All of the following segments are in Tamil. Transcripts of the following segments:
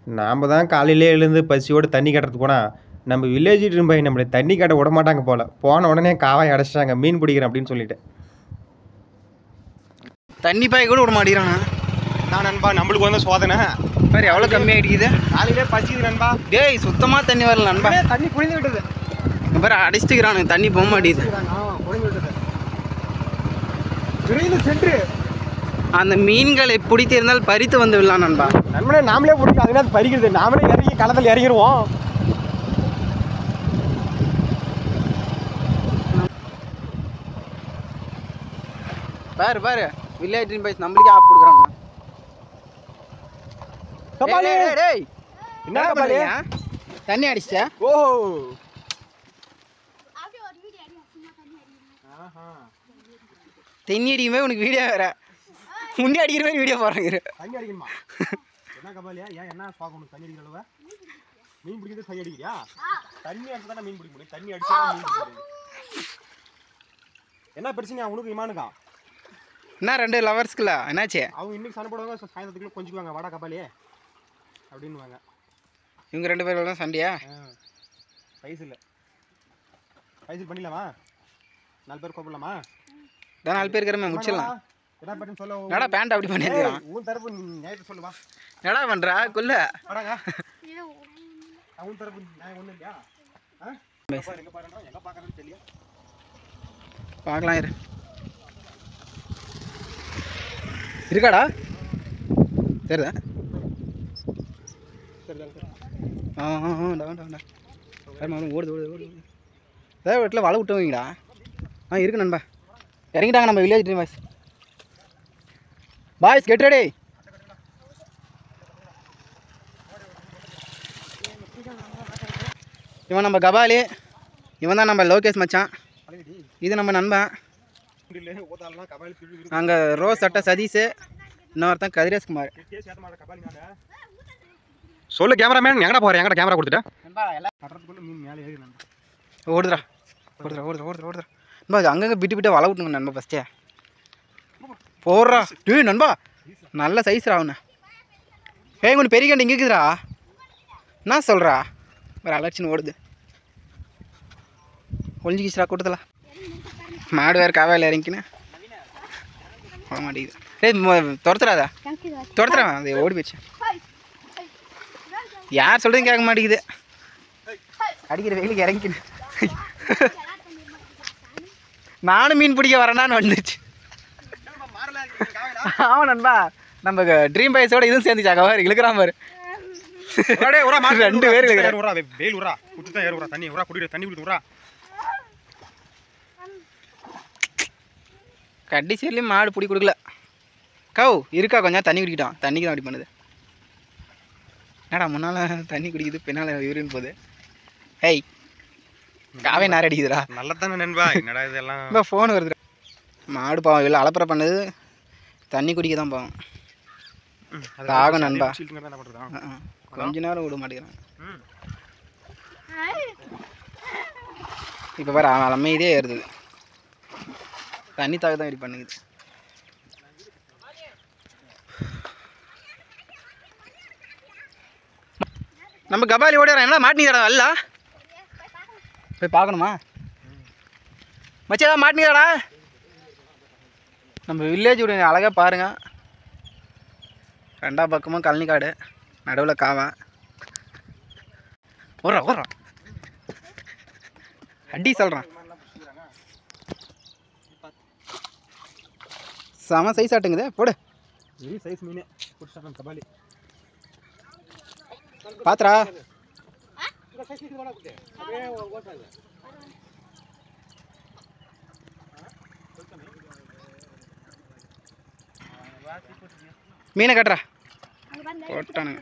நாம் தான் காலையிலே எழுந்து பசியோடு தண்ணி கட்டுறதுக்கு போனால் நம்ம வில்லேஜ் போய் நம்மளை தண்ணி கட்ட விட மாட்டாங்க போல் போன உடனே காவாய் அடைச்சிட்டாங்க மீன் பிடிக்கிறேன் அப்படின்னு சொல்லிட்டு தண்ணி பாய் கூட விட மாட்டேங்கிறானா நான் நண்பா நம்மளுக்கு வந்து சோதனை பாரு எவ்வளோ கம்மியாக அடிக்குது காலையிலே பசிக்குது நண்பா டேய் சுத்தமாக தண்ணி வரல நண்பா தண்ணி குளிந்து விட்டது இங்க பாரு அடிச்சுக்கிறானுங்க தண்ணி போக மாட்டேங்குது குளிந்து விட்டது விரைந்து சென்று அந்த மீன்களை பிடித்து இருந்தால் பறித்து வந்து விடலாம் நண்பா நண்பனே நாமளே பிடிக்கும் அதுனா அது பறிக்கிறது நாமளே இறங்கி களத்தில் இறங்கிடுவோம் பாரு பாரு வில்லேஜ் ட்ரீம் பாய்ஸ் நம்மளுக்கே ஆப் கொடுக்குறானுங்க கபாலி! டேய், டேய், டேய். என்ன என்ன கபாலி? பண்றீங்க? தண்ணி அடிச்சிட்டா ஓ தண்ணி அடிக்குமே உனக்கு வீடியோ வேற முன்னே அடிக்கிற மாதிரி வீடியோ போடுறாங்க தண்ணி அடிக்கணுமா என்ன கபாலியா ஏன் என்ன பார்க்கணும் தண்ணி அடிக்கிற அளவு மீன் பிடிக்கிறது தண்ணி அடிக்கிறியா தண்ணி அடிச்சு தானே மீன் பிடிக்க முடியும் தண்ணி அடிச்சா மீன் பிடிக்க முடியும் என்ன பிரச்சனையா உனக்கு இமானுக்கா என்ன ரெண்டு லவர்ஸ்க்குல என்னாச்சு அவங்க இன்னைக்கு சண்டை போடுவாங்க சாயந்தரத்துக்குள்ள கொஞ்சிக்குவாங்க வாடா கபாலி அப்படின்னுவாங்க இவங்க ரெண்டு பேரும் தான் சண்டையா பைசு இல்லை பைசு பண்ணிடலாமா நாலு பேர் கூப்பிடலாமா தான் நாலு பேர் இருக்கிறமே முடிச்சிடலாம் என்ன பட்டன் சொல்ல என்னடா பேண்ட் அப்படி பண்ணிருக்கான் ஏய், உன் தரப்பு நியாயத்தை சொல்லுவா என்னடா பண்றா குல்ல வாடாங்க உன் தரப்பு நியாயம் ஒன்றும் இல்லையா ஆ எங்க பாரு எங்க பாருன்றா எங்க பார்க்கறதுன்னு தெரியல பார்க்கலாம் இரு இருக்காடா சரிதா ஆ ஆ ஆ டா டா டா சரி மாமா ஓடுது ஓடுது ஓடுது ஏதாவது வீட்டில் வலை விட்டு வைங்கடா ஆ இருக்கு நண்பா இறங்கிட்டாங்க நம்ம village dream boys boys get ready இவன் நம்ம கபாலி இவன் தான் நம்ம லோகேஷ் மச்சான் இது நம்ம நண்பன் இல்லை ஓதாலாம் கபாலி திருடி நாங்கள் ரோஸ் சட்டை சதீஷ் இன்னொருத்தன் கதிரேஷ்குமார் சொல்லு கேமராமேன் எங்கடா போற எங்கடா கேமரா கொடுத்துட்டேன் நண்பா எல்லாம் கட்டுறதுக்குள்ள மீன் மேலே ஏறி நண்பா ஓடுதுடா ஓடுதுடா ஓடுதுடா ஓடுதுடா ஓடுதுடா நண்பா அது அங்கங்கே விட்டு விட்டு வள விட்டுங்க நண்பா ஃபஸ்ட்டே போடுறா டேய் நண்பா நல்ல சைஸ்ரா அவனு ஏய் ஒன்று பெரிய கண்டு இங்கே இருக்குதுடா என்ன சொல்கிறா வேறு அலட்சின்னு ஓடுது ஒளிஞ்சிக்கிச்சுடா கூட்டத்தில் மாடு வேறு காவையில் இறங்கிக்கின்னு போக மாட்டேங்குது ஏய் ம- துரத்துறாதா துரத்துறா அது ஓடி போச்சு யார் சொல்கிறதும் கேட்க மாட்டேங்குது அடிக்கிற வெயிலுக்கு இறங்கிக்கின்னு நானும் மீன் பிடிக்க வரேனான்னு வந்துச்சு ஆமாம் நண்பா நம்ம ட்ரீம் பாய்ஸோட இதுவும் சேர்ந்துச்சாக்கா பாரு இழுக்கிறான் பாரு ரெண்டு பேர் இழுக்கிறேன் உரா வெயில் உரா குட்டி தான் ஏறு உரா தண்ணி உரா குடிக்கிற தண்ணி குடித்து உரா கடைசியிலையும் மாடு பிடி கொடுக்கல கவு இருக்கா கொஞ்சம் தண்ணி குடிக்கிட்டோம் தண்ணிக்கு தான் அப்படி பண்ணுது என்னடா முன்னால் தண்ணி குடிக்குது பின்னால் யூரின் போகுது ஹேய் காவே நேரம் அடிக்குதுடா நல்ல தானே நண்பா என்னடா இதெல்லாம் இப்போ ஃபோன் வருதுடா மாடு பாவம் இல்லை அலப்பறை பண்ணுது தண்ணி குடிக்க தான் பாவம் தாகம் நண்பா. என்ன பண்ணுறதா ஆ, ஆ. கொஞ்ச நேரம் விட மாட்டேங்கிறான் இப்போ பாரு அவன் அமைதியே ஏறுது தண்ணி தாக தான் இப்படி பண்ணுது நம்ம கபாலி ஓடிறோம் என்ன மாட்டினீங்கடா அல்ல போய் பார்க்கணுமா மச்சா மாட்டினீங்கடா நம்ம வில்லேஜ் உடைய அழகாக பாருங்க ரெண்டா பக்கமும் கழனி காடு நடுவில் காவா ஓடுறா ஓடுறா அடி சொல்கிறான் செம சைஸ் ஆட்டுங்குது போடு இது சைஸ் மீன் பிடிச்சாங்க கபாலி பாத்துறா மீனை கட்டுறா போட்டானுங்க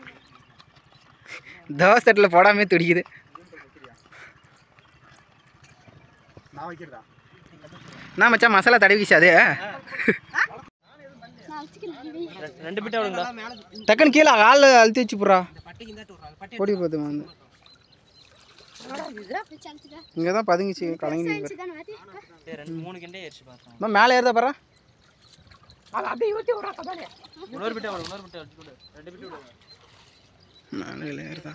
தோசை தட்டில் போடாமே துடிக்குது நான் வைக்கிறதா நான் மச்சான் மசாலா தடவிச்சு அது ரெண்டு பிட்டா விடுங்கடா டக்குன்னு கீழே ஆள் அழுத்தி வச்சு போடுறா ஓடி போகுது வந்து இங்கே தான் பதுங்கிச்சு கலங்கி மூணு கிண்டே ஏறிச்சு பார்த்தேன் அம்மா மேலே ஏறுதா பாரு இன்னொரு பிட்டா விடு இன்னொரு பிட்டா வச்சு கொடு ரெண்டு பிட்டு விடு மேலே ஏறுதா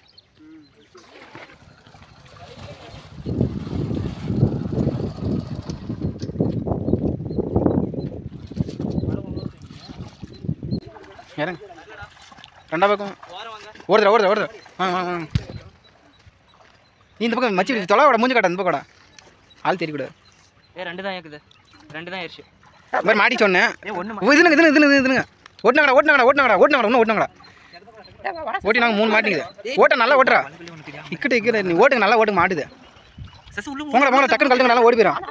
இறங்க ரெண்டா பக்கம் ஓடுதுடா ஓடுதா ஓடுதா வாங்க வாங்க வாங்க நீ இந்த பக்கம் மச்சி தொலை விட மூஞ்சி காட்ட இந்த பக்கம் ஆள் தெரியக்கூடாது ஏ ரெண்டு தான் இருக்குது ரெண்டு தான் ஏறிச்சு மாதிரி மாட்டி சொன்னேன் ஏ ஒன்று ஓ, இதுனுங்க இதுனுங்க இதுனுங்க இதுனுங்க ஓட்டினாங்கடா ஓட்டினாங்கடா ஓட்டினாங்கடா ஓட்டினாங்கடா இன்னும் ஓட்டினாங்கடா ஓட்டி நாங்கள் மூணு மாட்டிங்குது ஓட்ட நல்லா ஓட்டுறா இக்கிட்ட இக்கிட்ட நீ ஓட்டுங்க நல்லா ஓட்டுங்க மாட்டுது சசி உள்ள போங்கடா போங்கடா டக்குன்னு கழுத்துங்க நல்லா ஓடி போயிடும்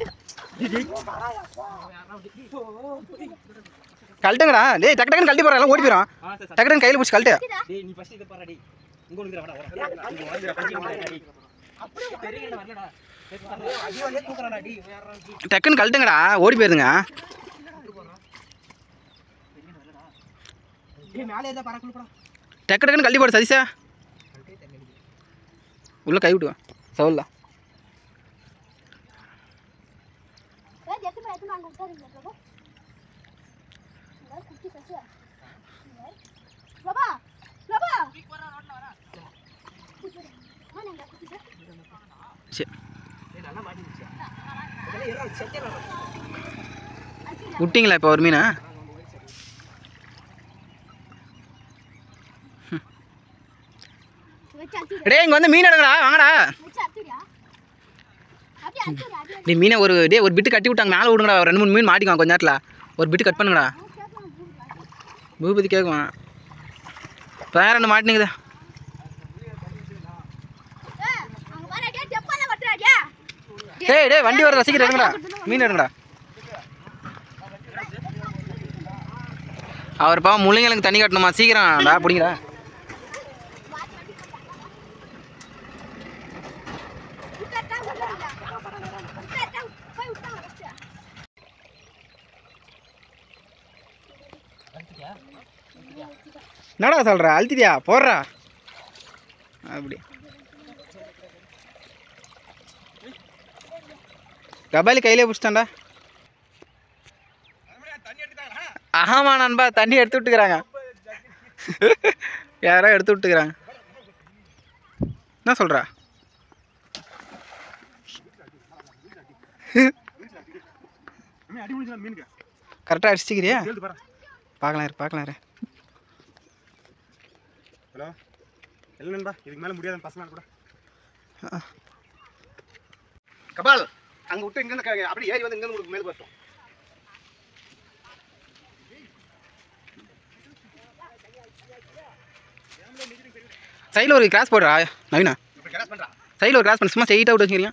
கழட்டுங்கடா டேய் டக்கு டக்குன்னு கழட்டி போகிறா எல்லாம் ஓடி போயிடும் டக்கு டக்குன்னு கையில் பிடிச்சி கழட்டு டேய் நீ ஃபர்ஸ்ட் இத பாருடா டேய் இங்க ஒண்ணுடா வாடா வாடா இங்க வாடா பஞ்சி வாடா டேய் அப்படியே தெரியல வரலடா டேய் பாரு அடி வந்து தூக்குறடா டேய் யாரா டேய் டக்குன்னு கழட்டுங்கடா ஓடி போயிருதுங்க டேய் மேலே ஏதா பறக்குள்ள போடா டக்கு டக்குன்னு கழட்டி போடு சதீஷா உள்ள கை விட்டுவா சவுல்ல சரி டேய் நல்லா மாட்டிடுச்சு இதெல்லாம் எல்லாம் செத்தேடா விட்டீங்களா இப்போ ஒரு மீனை டேய் இங்கே வந்து மீன் எடுங்கடா வாங்கடா நீ மீனை ஒரு டே ஒரு பிட்டு கட்டி விட்டாங்க மேலே விடுங்கடா ஒரு ரெண்டு மூணு மீன் மாட்டிக்குவான் கொஞ்ச நேரத்தில் ஒரு பிட்டு கட் பண்ணுங்கடா பூபதி கேட்குவான் வேற ரெண்டு மாட்டினுக்குதா டேய் டேய் வண்டி வர ரசிக்கிற எடுங்கடா மீன் எடுங்கடா அவர் பாவம் முள்ளைங்களுக்கு தண்ணி கட்டணுமா சீக்கிரம்டா பிடிங்கடா என்னடா சொல்கிற அழுத்திட்டியா போடுறா அப்படி கபாலி கையிலே பிடிச்சிட்டான்டா ஆமா நண்பா தண்ணி எடுத்து விட்டுக்கிறாங்க யாரோ எடுத்து விட்டுக்கிறாங்க என்ன சொல்கிறா அடி முடிஞ்சா மீனுக்கு கரெக்டாக அடிச்சுக்கிறியா கேள்வி பாரு பார்க்கலாம் இரு பார்க்கலாம் இரு ஹலோ இல்லை நண்பா இதுக்கு மேலே முடியாத பசங்க கூட கபால் அங்கே விட்டு இங்கே அப்படியே ஏறி வந்து இங்கே உங்களுக்கு மேல் வரட்டும் சைடில் ஒரு கிராஸ் போடுறா நவீனா இப்போ கிராஸ் பண்ணுறா சைடில் ஒரு கிராஸ் பண்ணி சும்மா ஸ்ட்ரெயிட்டாக விட்டு வச்சுக்கிறீங்க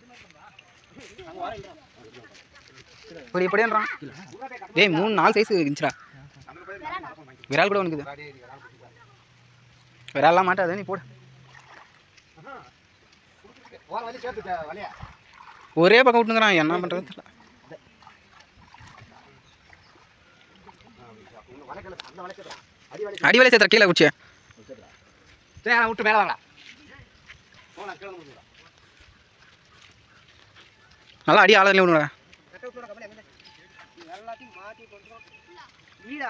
இப்படி இப்படின்றான் டேய் மூணு நாலு சைஸ் இருந்துச்சுடா விரால் கூட உனக்கு விரால்லாம் மாட்டாது நீ போடு ஓரம் வந்து சேர்த்து வலையா ஒரே பக்கம் விட்டுங்கிறான் என்ன பண்ணுறது தெரியல அந்த வலைக்கிறா அடி வலை அடி வேலை சேர்த்துற கீழே குச்சி சரி நான் விட்டு மேலே வாங்கடா போலாம் கீழே முடிஞ்சுடா நல்லா அடி ஆளதுலேயே விடுங்கடா எல்லாத்தையும் மாத்தி போட்டுறோம் வீடா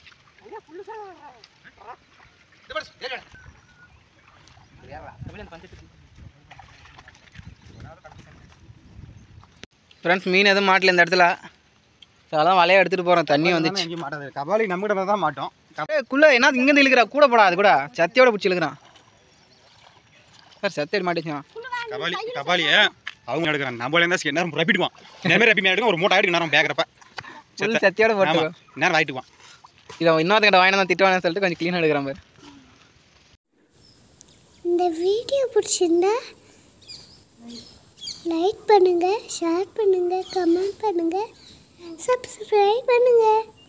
ஃப்ரெண்ட்ஸ் மீன் எதுவும் மாட்டல இந்த இடத்துல So, அதான் வலையை எடுத்துகிட்டு போகிறோம் தண்ணி வந்துச்சு எங்கேயும் மாட்டாது கபாலி நம்ம கிட்ட தான் மாட்டோம் ஏய், குள்ள என்ன இங்கேருந்து இழுக்கிறா கூட போடா அது கூட சத்தியோட பிடிச்சி இழுக்கிறான் சார் சத்தியோட மாட்டேச்சான் கபாலி கபாலியை அவங்க எடுக்கிறாங்க நம்மள இருந்தால் நேரம் ரப்பிடுவான் நேரம் ரப்பி எடுக்கும் ஒரு மூட்டை ஆயிடுக்கு நேரம் பேக்கிறப்ப ஃபுல் சத்தியோட போட்டு நேரம் ஆயிட்டுவான் இதை இன்னொருத்தங்கிட்ட வாங்கினா திட்டுவானு சொல்லிட்டு கொஞ்சம் க்ளீனாக எடுக்கிறான் பாரு இந்த வீடியோ பிடிச்சிருந்தா லைக் பண்ணுங்கள் ஷேர் பண்ணுங்கள் கமெண்ட் பண்ணுங்கள் சப்ஸ்கிரைப் பண்ணுங்கள்